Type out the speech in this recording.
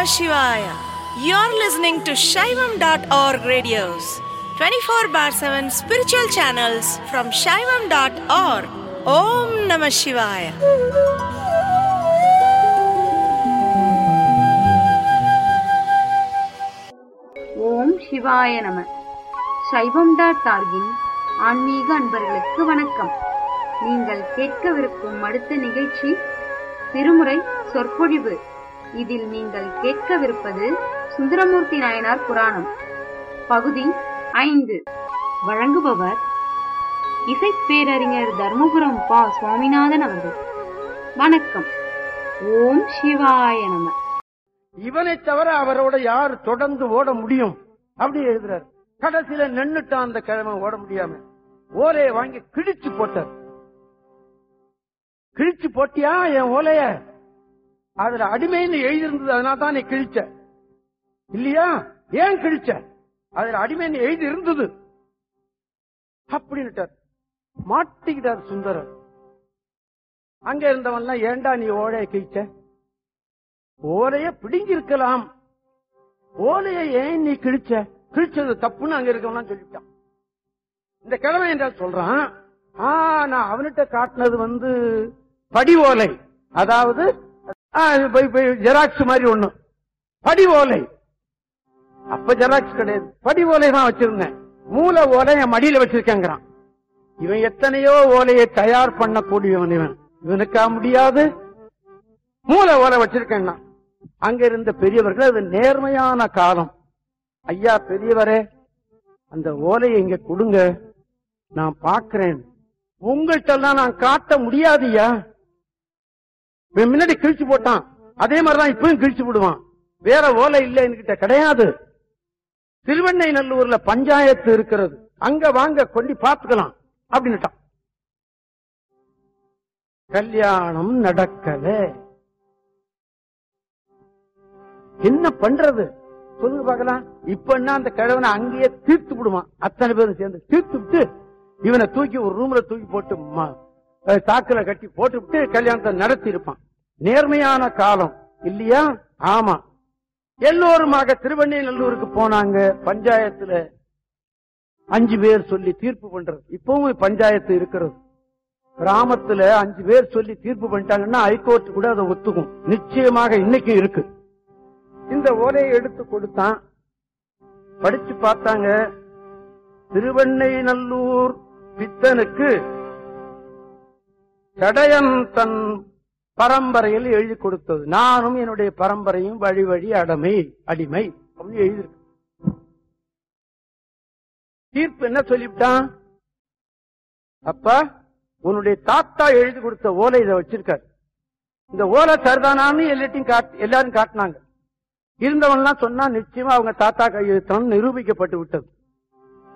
Namah Shivaya. You're listening to Shaivam.org radios, 24 bar 7 spiritual channels from Shaivam.org. Om Namah Shivaya. ஓம் சிவாய நம சைவம் dot டார்கின் ஆன்மீக அன்பர்களுக்கு வணக்கம் நீங்கள் கேட்கவிருக்கும் அடுத்த நிகழ்ச்சி திருமுறை சொற்பொழிவு இதில் நீங்கள் கேட்கவிருப்பது சுந்தரமூர்த்தி நாயனார் புராணம் பகுதி ஐந்து வழங்குபவர் இசைப்பேரறிஞர் தர்மபுரம் பா சுவாமிநாதன் அவர்கள் வணக்கம் ஓம் சிவாய நம இவனை தவிர அவரோட யார் தொடர்ந்து ஓட முடியும் அப்படி எழுதுறாரு கடைசியில நின்னுட்டான் அந்த கிழமை ஓட முடியாம ஓலைய வாங்கி கிழிச்சு போட்டார் கிழிச்சு போட்டியா என் ஓலைய அதுல அடிமைன்னு எழுதியிருந்தது அதனால தான் நீ கிழிச்ச இல்லையா ஏன் கிழிச்ச அதுல அடிமைன்னு எழுதி இருந்தது அப்படின்னுட்டார் மாட்டிக்கிட்டார் சுந்தரர் அங்க இருந்தவன்லாம் ஏண்டா நீ ஓலைய கிழிச்ச ஓலைய பிடுங்கி இருக்கலாம் ஓலைய ஏன் நீ கிழிச்ச கிழிச்சது தப்புன்னு அங்க இருக்கவனா சொல்லிட்டான் இந்த கிழமை என்றால் சொல்றான் ஆ நான் அவன்கிட்ட காட்டினது வந்து படி ஓலை அதாவது ஜெராக்ஸ் மாதிரி ஒண்ணு படி ஓலை அப்ப ஜெராக்ஸ் கிடையாது படி ஓலை தான் வச்சிருந்தேன் மூல ஓலை என் மடியில வச்சிருக்கேங்கிறான் இவன் எத்தனையோ ஓலையை தயார் பண்ணக்கூடியவன் இவன் இவனுக்கா முடியாது மூல ஓலை வச்சிருக்கேன்னா அங்க இருந்த பெரியவர்கள் அது நேர்மையான காலம் ஐயா பெரியவரே அந்த ஓலையை இங்க கொடுங்க நான் பாக்குறேன் உங்கள்கிட்ட எல்லாம் நான் காட்ட முடியாதுயா இவன் முன்னாடி கிழிச்சு போட்டான் அதே மாதிரிதான் இப்பவும் கிழிச்சு விடுவான் வேற ஓலை இல்ல என்கிட்ட கிடையாது திருவெண்ணை நல்லூர்ல பஞ்சாயத்து இருக்கிறது அங்க வாங்க கொண்டு பாத்துக்கலாம் அப்படின்னுட்டான் கல்யாணம் நடக்கல என்ன பண்றது சொல்லுங்க பார்க்கலாம் இப்ப என்ன அந்த கிழவனை அங்கேயே தீர்த்து விடுவான் அத்தனை பேரும் சேர்ந்து தீர்த்து விட்டு இவனை தூக்கி ஒரு ரூம்ல தூக்கி போட்டு ம- அஹ் சாக்குல கட்டி போட்டு விட்டு கல்யாணத்தை நடத்தி இருப்பான் நேர்மையான காலம் இல்லையா ஆமா எல்லோருமாக திருவண்ணைநல்லூருக்கு போனாங்க பஞ்சாயத்துல அஞ்சு பேர் சொல்லி தீர்ப்பு பண்றது இப்பவும் பஞ்சாயத்து இருக்கிறது கிராமத்துல அஞ்சு பேர் சொல்லி தீர்ப்பு பண்ணிட்டாங்கன்னா ஹைகோர்ட் கூட அதை ஒத்துக்கும் நிச்சயமாக இன்னைக்கு இருக்கு இந்த ஓலையை எடுத்து கொடுத்தான் படிச்சு பார்த்தாங்க திருவெண்ணைநல்லூர் பித்தனுக்கு சடையன் தன் பரம்பரையில் எழுதி கொடுத்தது நானும் என்னுடைய பரம்பரையும் வழி வழி அடமை அடிமை அப்படின்னு எழுதியிருக்கு தீர்ப்பு என்ன சொல்லிவிட்டான் அப்பா உன்னுடைய தாத்தா எழுதி கொடுத்த ஓலை இதை வச்சிருக்காரு இந்த ஓலை சரிதானான்னு எல்லாத்தையும் காட்- எல்லாரும் காட்டினாங்க இருந்தவன்லாம் சொன்னா நிச்சயமா அவங்க தாத்தா கையெழுத்தம் நிரூபிக்கப்பட்டு விட்டது